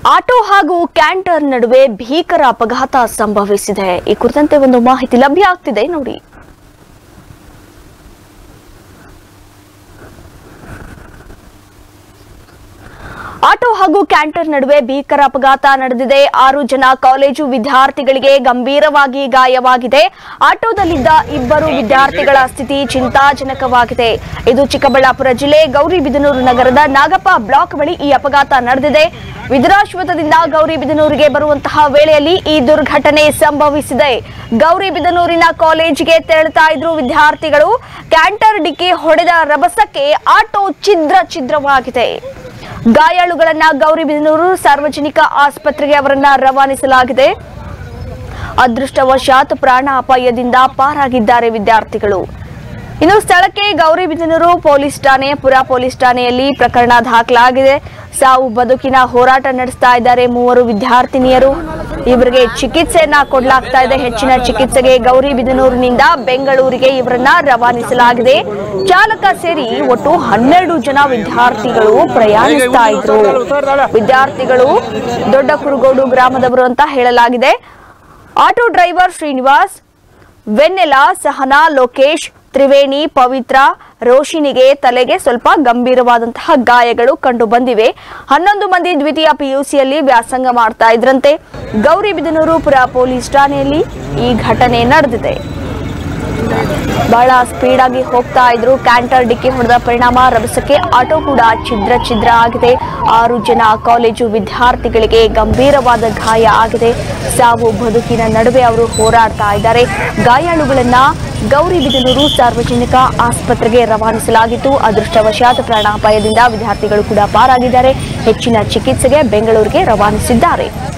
auto ಹಾಗೂ canter ನಡುವೆ ಭೀಕರ ಅಪಘಾತ ಸಂಭವಿಸಿದೆ ಈ ಕುರಿತಂತೆ ಒಂದು ಮಾಹಿತಿ ಲಭ್ಯ ಆಗ್ತಿದೆ ನೋಡಿ ಆಟೋ ಹಾಗೂ ಕ್ಯಾಂಟರ್ ನಡುವೆ ಭೀಕರ ಅಪಘಾತ ನಡೆದಿದೆ ಆರು ಜನ ಕಾಲೇಜು ವಿದ್ಯಾರ್ಥಿಗಳಿಗೆ ಗಂಭೀರವಾಗಿ ಗಾಯವಾಗಿದೆ ಆಟೋದಲ್ಲಿದ್ದ ಇಬ್ಬರು ವಿದ್ಯಾರ್ಥಿಗಳ ಸ್ಥಿತಿ ಚಿಂತಾಜನಕವಾಗಿದೆ ಇದು ಚಿಕ್ಕಬಳ್ಳಾಪುರ ಜಿಲ್ಲೆ ಗೌರಿಬಿದನೂರು ನಗರದ ನಾಗಪ್ಪ ಬ್ಲಾಕ್ ಬಳಿ ಈ ಅಪಘಾತ ನಡೆದಿದೆ ವಿಧುರಾಶ್ವತದಿಂದ ಗೌರಿಬಿದನೂರಿಗೆ ಬರುವಂತಹ ವೇಳೆಯಲ್ಲಿ ಈ ದುರ್ಘಟನೆ ಸಂಭವಿಸಿದೆ ಗೌರಿಬಿದನೂರಿನ ಕಾಲೇಜಿಗೆ ತೆರಳುತ್ತಾ ಇದ್ರು ವಿದ್ಯಾರ್ಥಿಗಳು ಕ್ಯಾಂಟರ್ ಡಿಕ್ಕಿ ಹೊಡೆದ ರಭಸಕ್ಕೆ ಆಟೋ ಛಿದ್ರ ಛಿದ್ರವಾಗಿದೆ ಗಾಯಾಳುಗಳನ್ನ ಗೌರಿಬಿದನೂರು ಸಾರ್ವಜನಿಕ ಆಸ್ಪತ್ರೆಗೆ ಅವರನ್ನ ರವಾನಿಸಲಾಗಿದೆ ಅದೃಷ್ಟವಶಾತ್ ಪ್ರಾಣ ಅಪಾಯದಿಂದ ಪಾರಾಗಿದ್ದಾರೆ ವಿದ್ಯಾರ್ಥಿಗಳು ಇನ್ನು ಸ್ಥಳಕ್ಕೆ ಗೌರಿಬಿದನೂರು ಪೊಲೀಸ್ ಠಾಣೆ ಪುರ ಪೊಲೀಸ್ ಠಾಣೆಯಲ್ಲಿ ಪ್ರಕರಣ ದಾಖಲಾಗಿದೆ ಸಾವು ಬದುಕಿನ ಹೋರಾಟ ನಡೆಸ್ತಾ ಇದ್ದಾರೆ ಮೂವರು ವಿದ್ಯಾರ್ಥಿನಿಯರು ಇವರಿಗೆ ಚಿಕಿತ್ಸೆಯನ್ನ ಕೊಡಲಾಗ್ತಾ ಇದೆ ಹೆಚ್ಚಿನ ಚಿಕಿತ್ಸೆಗೆ ಗೌರಿಬಿದನೂರಿನಿಂದ ಬೆಂಗಳೂರಿಗೆ ಇವರನ್ನ ರವಾನಿಸಲಾಗಿದೆ ಚಾಲಕ ಸೇರಿ ಒಟ್ಟು ಹನ್ನೆರಡು ಜನ ವಿದ್ಯಾರ್ಥಿಗಳು ಪ್ರಯಾಣಿಸ್ತಾ ಇದ್ರು ವಿದ್ಯಾರ್ಥಿಗಳು ದೊಡ್ಡ ಕುರುಗೋಡು ಗ್ರಾಮದವರು ಅಂತ ಹೇಳಲಾಗಿದೆ ಆಟೋ ಡ್ರೈವರ್ ಶ್ರೀನಿವಾಸ್ ವೆನ್ನೆಲ ಸಹನಾ ಲೋಕೇಶ್ ತ್ರಿವೇಣಿ ಪವಿತ್ರ ರೋಶಿನಿಗೆ ತಲೆಗೆ ಸ್ವಲ್ಪ ಗಂಭೀರವಾದಂತಹ ಗಾಯಗಳು ಕಂಡು ಬಂದಿವೆ ಹನ್ನೊಂದು ಮಂದಿ ದ್ವಿತೀಯ ಪಿಯುಸಿಯಲ್ಲಿ ವ್ಯಾಸಂಗ ಮಾಡ್ತಾ ಇದ್ರಂತೆ ಗೌರಿಬಿದನೂರು ಪುರ ಪೊಲೀಸ್ ಠಾಣೆಯಲ್ಲಿ ಈ ಘಟನೆ ನಡೆದಿದೆ ಬಹಳ ಸ್ಪೀಡ್ ಆಗಿ ಹೋಗ್ತಾ ಇದ್ರು ಕ್ಯಾಂಟರ್ ಡಿಕ್ಕಿ ಹೊಡೆದ ಪರಿಣಾಮ ರಭಸಕ್ಕೆ ಆಟೋ ಕೂಡ ಛಿದ್ರ ಛಿದ್ರ ಆಗಿದೆ ಆರು ಜನ ಕಾಲೇಜು ವಿದ್ಯಾರ್ಥಿಗಳಿಗೆ ಗಂಭೀರವಾದ ಗಾಯ ಆಗಿದೆ ಸಾವು ಬದುಕಿನ ನಡುವೆ ಅವರು ಹೋರಾಡ್ತಾ ಇದ್ದಾರೆ ಗಾಯಾಳುಗಳನ್ನ ಗೌರಿಬಿದನೂರು ಸಾರ್ವಜನಿಕ ಆಸ್ಪತ್ರೆಗೆ ರವಾನಿಸಲಾಗಿತ್ತು ಅದೃಷ್ಟವಶಾತ್ ಪ್ರಾಣಾಪಾಯದಿಂದ ವಿದ್ಯಾರ್ಥಿಗಳು ಕೂಡ ಪಾರಾಗಿದ್ದಾರೆ ಹೆಚ್ಚಿನ ಚಿಕಿತ್ಸೆಗೆ ಬೆಂಗಳೂರಿಗೆ ರವಾನಿಸಿದ್ದಾರೆ